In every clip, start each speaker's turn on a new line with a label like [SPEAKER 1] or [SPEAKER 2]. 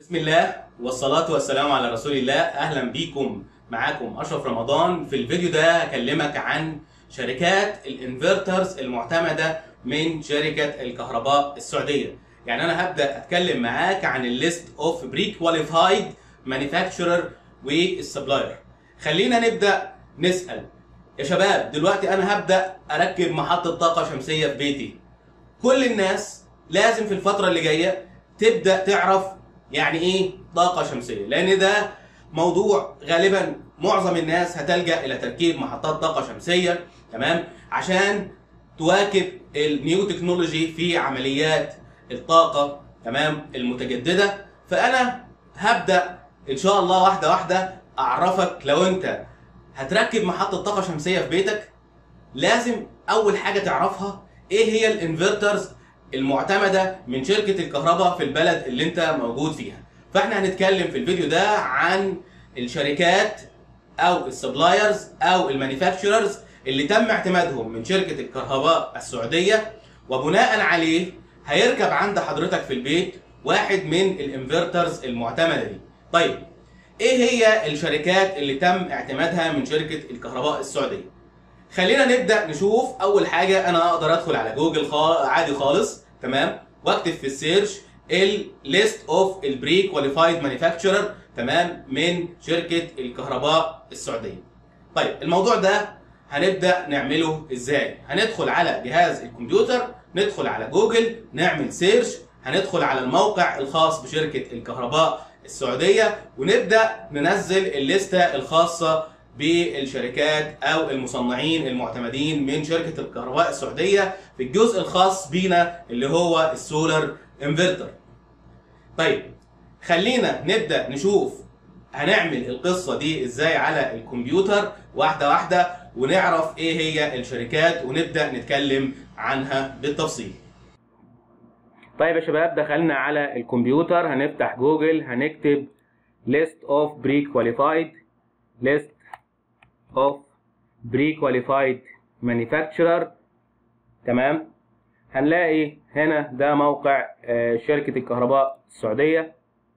[SPEAKER 1] بسم الله والصلاة والسلام على رسول الله أهلا بيكم معاكم أشرف رمضان في الفيديو ده هكلمك عن شركات الانفرترز المعتمدة من شركة الكهرباء السعودية يعني أنا هبدأ أتكلم معاك عن الليست اوف بري كواليفايد مانيفاكتشرر والسبلاير خلينا نبدأ نسأل يا شباب دلوقتي أنا هبدأ أركب محطة طاقة شمسية في بيتي كل الناس لازم في الفترة اللي جاية تبدأ تعرف يعني ايه طاقة شمسية لأن ده موضوع غالبا معظم الناس هتلجأ إلى تركيب محطات طاقة شمسية تمام عشان تواكب النيو تكنولوجي في عمليات الطاقة تمام المتجددة فأنا هبدأ إن شاء الله واحدة واحدة أعرفك لو أنت هتركب محطة طاقة شمسية في بيتك لازم أول حاجة تعرفها إيه هي الانفرترز المعتمده من شركه الكهرباء في البلد اللي انت موجود فيها فاحنا هنتكلم في الفيديو ده عن الشركات او السبلايرز او المانيفاكتشررز اللي تم اعتمادهم من شركه الكهرباء السعوديه وبناء عليه هيركب عند حضرتك في البيت واحد من الانفرترز المعتمده دي طيب ايه هي الشركات اللي تم اعتمادها من شركه الكهرباء السعوديه خلينا نبدا نشوف اول حاجه انا اقدر ادخل على جوجل خا... عادي خالص تمام واكتب في السيرش الليست اوف البري كواليفايد مانيفاكتشرر تمام من شركه الكهرباء السعوديه طيب الموضوع ده هنبدا نعمله ازاي هندخل على جهاز الكمبيوتر ندخل على جوجل نعمل سيرش هندخل على الموقع الخاص بشركه الكهرباء السعوديه ونبدا ننزل الليسته الخاصه بالشركات او المصنعين المعتمدين من شركه الكهرباء السعوديه في الجزء الخاص بينا اللي هو السولار انفرتر. طيب خلينا نبدا نشوف هنعمل القصه دي ازاي على الكمبيوتر واحده واحده ونعرف ايه هي الشركات ونبدا نتكلم عنها بالتفصيل. طيب يا شباب دخلنا على الكمبيوتر هنفتح جوجل هنكتب list of pre-qualified list of pre-qualified manufacturer تمام هنلاقي هنا ده موقع شركة الكهرباء السعودية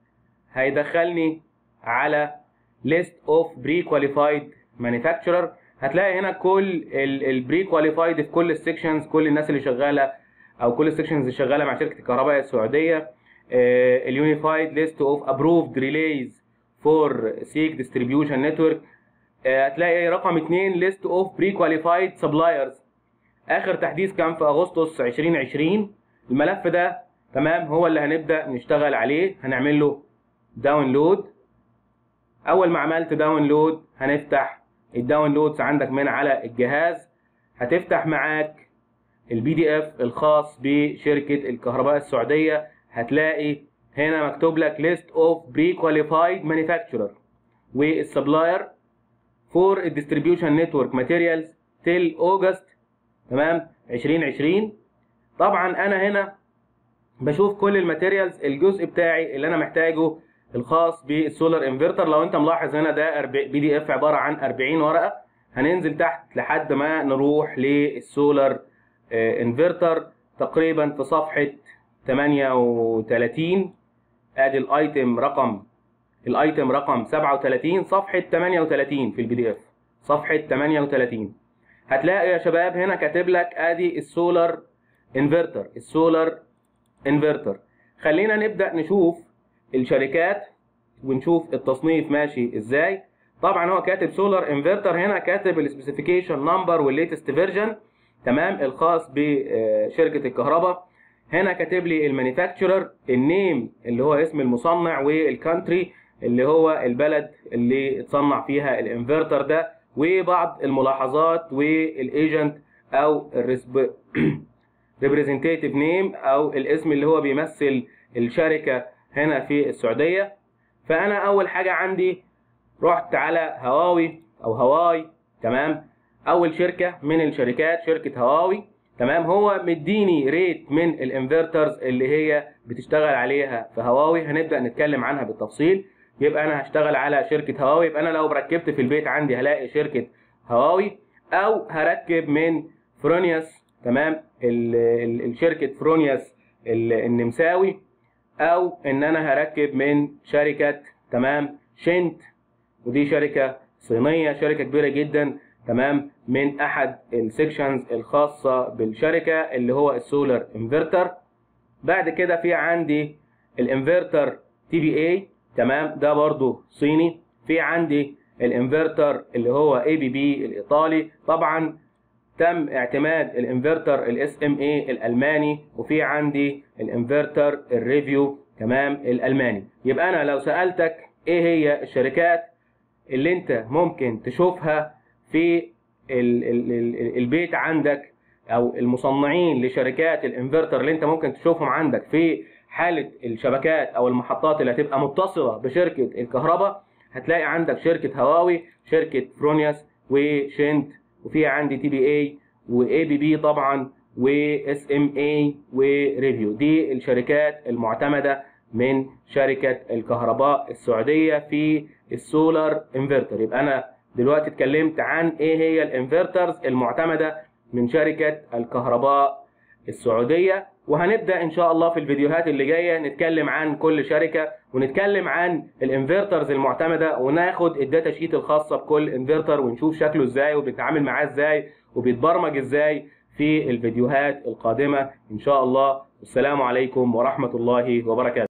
[SPEAKER 1] هيدخلني على list of pre-qualified manufacturer هتلاقي هنا كل البري كواليفايد في كل السكشنز كل الناس اللي شغاله او كل السكشنز اللي شغاله مع شركه الكهرباء السعوديه اليونيفايد ليست اوف ابروفد ريليز فور سيك ديستريبيوشن نتورك هتلاقي رقم 2 ليست اوف بري كواليفايد سبلايرز اخر تحديث كان في اغسطس 2020 الملف ده تمام هو اللي هنبدا نشتغل عليه هنعمل له داونلود اول ما عملت داونلود هنفتح الداونلودز عندك من على الجهاز هتفتح معاك البي دي اف الخاص بشركه الكهرباء السعوديه هتلاقي هنا مكتوب لك ليست اوف بري كواليفايد مانيفاكتشرر والسبلاير فور الديستريبيوشن نتورك ماتيريالز تيل اوجست تمام 2020 طبعا انا هنا بشوف كل الماتيريالز الجزء بتاعي اللي انا محتاجه الخاص بالسولار انفرتر لو انت ملاحظ هنا ده بي دي اف عباره عن 40 ورقه هننزل تحت لحد ما نروح للسولار انفرتر تقريبا في صفحه 38 ادي الايتم رقم الايتم رقم 37 صفحه 38 في البي دي اف صفحه 38 هتلاقي يا شباب هنا كاتب لك ادي السولار انفرتر السولار انفرتر خلينا نبدا نشوف الشركات ونشوف التصنيف ماشي ازاي طبعا هو كاتب سولار انفرتر هنا كاتب السبيسيفيكيشن نمبر والليتست فيرجن تمام الخاص بشركه الكهرباء هنا كاتب لي المانيفاكتشرر النيم اللي هو اسم المصنع والكانتري اللي هو البلد اللي اتصنع فيها الانفرتر ده وبعض الملاحظات والايجنت او الريبريزنتيتيف نيم او الاسم اللي هو بيمثل الشركه هنا في السعوديه فانا اول حاجه عندي رحت على هواوي او هواي تمام اول شركه من الشركات شركه هواوي تمام هو مديني ريت من الانفرترز اللي هي بتشتغل عليها في هواوي هنبدا نتكلم عنها بالتفصيل يبقى انا هشتغل على شركه هواوي يبقى انا لو ركبت في البيت عندي هلاقي شركه هواوي او هركب من فرونياس تمام الشركه فرونياس النمساوي او ان انا هركب من شركه تمام شنت ودي شركه صينيه شركه كبيره جدا تمام من احد السكشنز الخاصه بالشركه اللي هو السولار انفرتر بعد كده في عندي الانفرتر تي بي اي تمام ده برضو صيني في عندي الانفرتر اللي هو اي بي بي الايطالي طبعا تم اعتماد الانفرتر الاس ام اي الالماني وفي عندي الانفرتر الريفيو تمام الالماني يبقى انا لو سالتك ايه هي الشركات اللي انت ممكن تشوفها في ال ال ال البيت عندك او المصنعين لشركات الانفرتر اللي انت ممكن تشوفهم عندك في حاله الشبكات او المحطات اللي هتبقى متصله بشركه الكهرباء هتلاقي عندك شركه هواوي شركه فرونياس وشنت وفي عندي تي بي اي واي بي بي طبعا واس ام اي وريفيو دي الشركات المعتمده من شركه الكهرباء السعوديه في السولار انفرتر يبقى انا دلوقتي اتكلمت عن ايه هي الانفرترز المعتمده من شركه الكهرباء السعوديه وهنبدا ان شاء الله في الفيديوهات اللي جايه نتكلم عن كل شركه ونتكلم عن الانفرترز المعتمده وناخد الداتا شيت الخاصه بكل انفرتر ونشوف شكله ازاي وبنتعامل معاه ازاي وبيتبرمج ازاي في الفيديوهات القادمه ان شاء الله والسلام عليكم ورحمه الله وبركاته